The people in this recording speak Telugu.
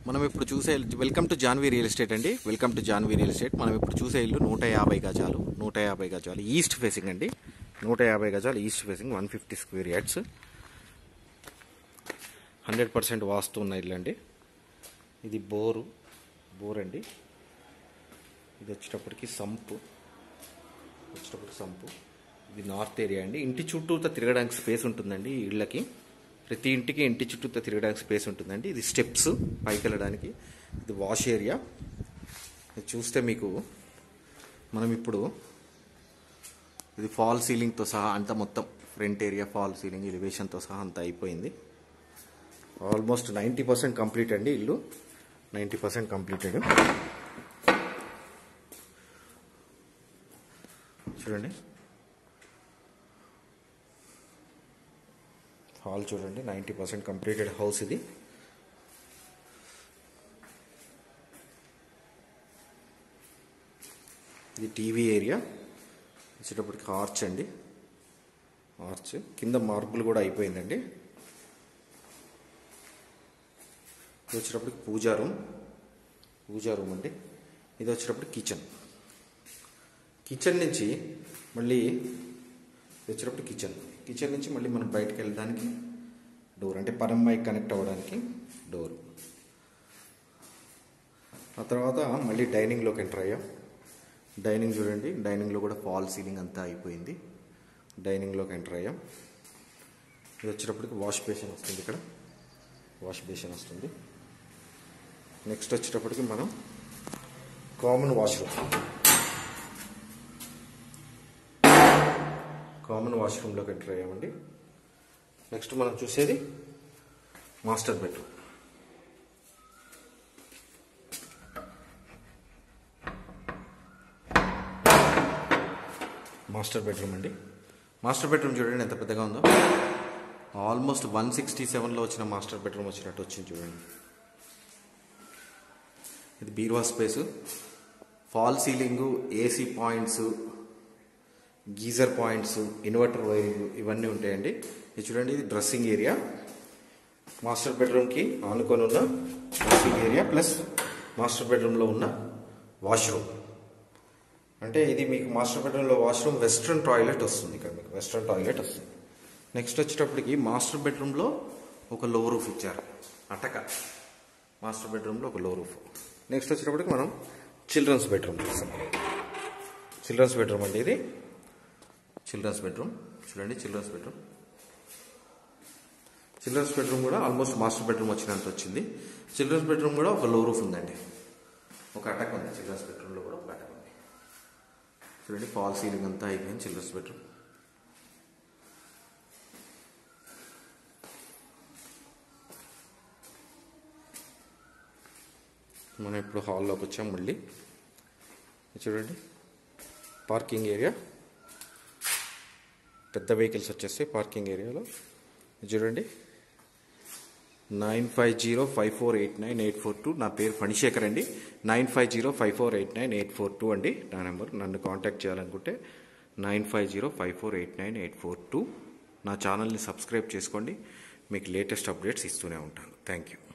మనం ఇప్పుడు చూసే welcome to Janvi real estate అండి welcome to Janvi real estate మనం ఇప్పుడు చూసే ఇల్లు నూట యాభై గజాలు నూట యాభై గజాలు ఈస్ట్ ఫేసింగ్ అండి నూట యాభై గజాలు east facing one fifty square yards hundred percent vastu ఉన్న ఇల్లు అండి ఇది బోరు బోర్ అండి ఇది వచ్చేటప్పటికి సంపు వచ్చేటప్పటికి సంపు ఇది నార్త్ ఏరియా అండి ఇంటి చుట్టూతో తిరగడానికి స్పేస్ ఉంటుందండి ఈ ఇళ్ళకి ప్రతి ఇంటికి ఇంటి చుట్టూతో తిరగడానికి స్పేస్ ఉంటుందండి ఇది స్టెప్స్ పైకి వెళ్ళడానికి ఇది వాష్ ఏరియా ఇది చూస్తే మీకు మనం ఇప్పుడు ఇది ఫాల్ సీలింగ్తో సహా అంతా మొత్తం ఫ్రంట్ ఏరియా ఫాల్ సీలింగ్ ఎలివేషన్తో సహా అంతా అయిపోయింది ఆల్మోస్ట్ నైంటీ పర్సెంట్ కంప్లీట్ అండి ఇల్లు నైంటీ పర్సెంట్ కంప్లీటెడ్ చూడండి హాల్ చూడండి నైంటీ పర్సెంట్ కంప్లీటెడ్ హౌస్ ఇది ఇది టీవీ ఏరియా వచ్చేటప్పటికి ఆర్చ్ అండి ఆర్చ్ కింద మార్బుల్ కూడా అయిపోయిందండి ఇది వచ్చేటప్పటికి పూజా రూమ్ పూజా రూమ్ అండి ఇది వచ్చేటప్పుడు కిచెన్ కిచెన్ నుంచి మళ్ళీ ఇది వచ్చేటప్పుడు కిచెన్ కిచెన్ నుంచి మళ్ళీ మనం బయటకు వెళ్ళడానికి డోర్ అంటే పరంబాయి కనెక్ట్ అవ్వడానికి డోర్ ఆ తర్వాత మళ్ళీ డైనింగ్లోకి ఎంటర్ అయ్యాం డైనింగ్ చూడండి డైనింగ్లో కూడా ఫాల్ సీలింగ్ అంతా అయిపోయింది డైనింగ్లోకి ఎంటర్ అయ్యాం ఇది వచ్చేటప్పటికి వాష్ బేసిన్ వస్తుంది ఇక్కడ వాష్ బేసిన్ వస్తుంది నెక్స్ట్ వచ్చేటప్పటికి మనం కామన్ వాష్రూమ్ కామన్ వాష్రూమ్లోకి ఎంటర్ అయ్యామండి నెక్స్ట్ మనం చూసేది మాస్టర్ బెడ్రూమ్ మాస్టర్ బెడ్రూమ్ అండి మాస్టర్ బెడ్రూమ్ చూడండి ఎంత పెద్దగా ఉందో ఆల్మోస్ట్ వన్ సిక్స్టీ సెవెన్లో వచ్చిన మాస్టర్ బెడ్రూమ్ వచ్చినట్టు వచ్చింది చూడండి ఇది బీరువా space fall ceiling AC points geyser points inverter wiring ఇవన్నీ ఉంటాయండి ఇది చూడండి ఇది డ్రెస్సింగ్ ఏరియా మాస్టర్ బెడ్రూమ్కి ఆనుకొని ఉన్న డ్రెస్సింగ్ ఏరియా ప్లస్ మాస్టర్ బెడ్రూమ్లో ఉన్న వాష్రూమ్ అంటే ఇది మీకు మాస్టర్ బెడ్రూమ్లో వాష్రూమ్ వెస్ట్రన్ టాయిలెట్ వస్తుంది ఇక్కడ మీకు వెస్ట్రన్ టాయిలెట్ వస్తుంది నెక్స్ట్ వచ్చేటప్పటికి మాస్టర్ బెడ్రూమ్లో ఒక లో రూఫ్ ఇచ్చారు అటక మాస్టర్ బెడ్రూమ్లో ఒక లో రూఫ్ నెక్స్ట్ వచ్చేటప్పటికి మనం చిల్డ్రన్స్ బెడ్రూమ్ చూస్తాం చిల్డ్రన్స్ బెడ్రూమ్ అండి ఇది చిల్డ్రన్స్ బెడ్రూమ్ చూడండి చిల్డ్రన్స్ బెడ్రూమ్ చిల్డ్రన్స్ బెడ్రూమ్ కూడా ఆల్మోస్ట్ మాస్టర్ బెడ్రూమ్ వచ్చినంత వచ్చింది చిల్డ్రన్స్ బెడ్రూమ్ కూడా ఒక లో రూఫ్ ఉందండి ఒక అటక్ ఉంది చిల్డ్రన్స్ బెడ్రూమ్లో కూడా ఒక అటక్ ఉంది చూడండి ఫాల్ సీలింగ్ అంతా అయిపోయింది చిల్డ్రన్స్ బెడ్రూమ్ మనం ఇప్పుడు హాల్లోకి వచ్చాం మళ్ళీ చూడండి పార్కింగ్ ఏరియా పెద్ద వెహికల్స్ వచ్చేస్తాయి పార్కింగ్ ఏరియాలో చూడండి nine five zero five four eight nine eight four two నా పేరు ఫణిశేఖర్ అండి nine five zero five four eight nine eight four two అండి నా నెంబర్ నన్ను కాంటాక్ట్ చేయాలనుకుంటే nine five zero five four eight nine eight four two నా ఛానల్ని సబ్స్క్రైబ్ చేసుకోండి మీకు లేటెస్ట్ అప్డేట్స్ ఇస్తూనే ఉంటాను థ్యాంక్ యూ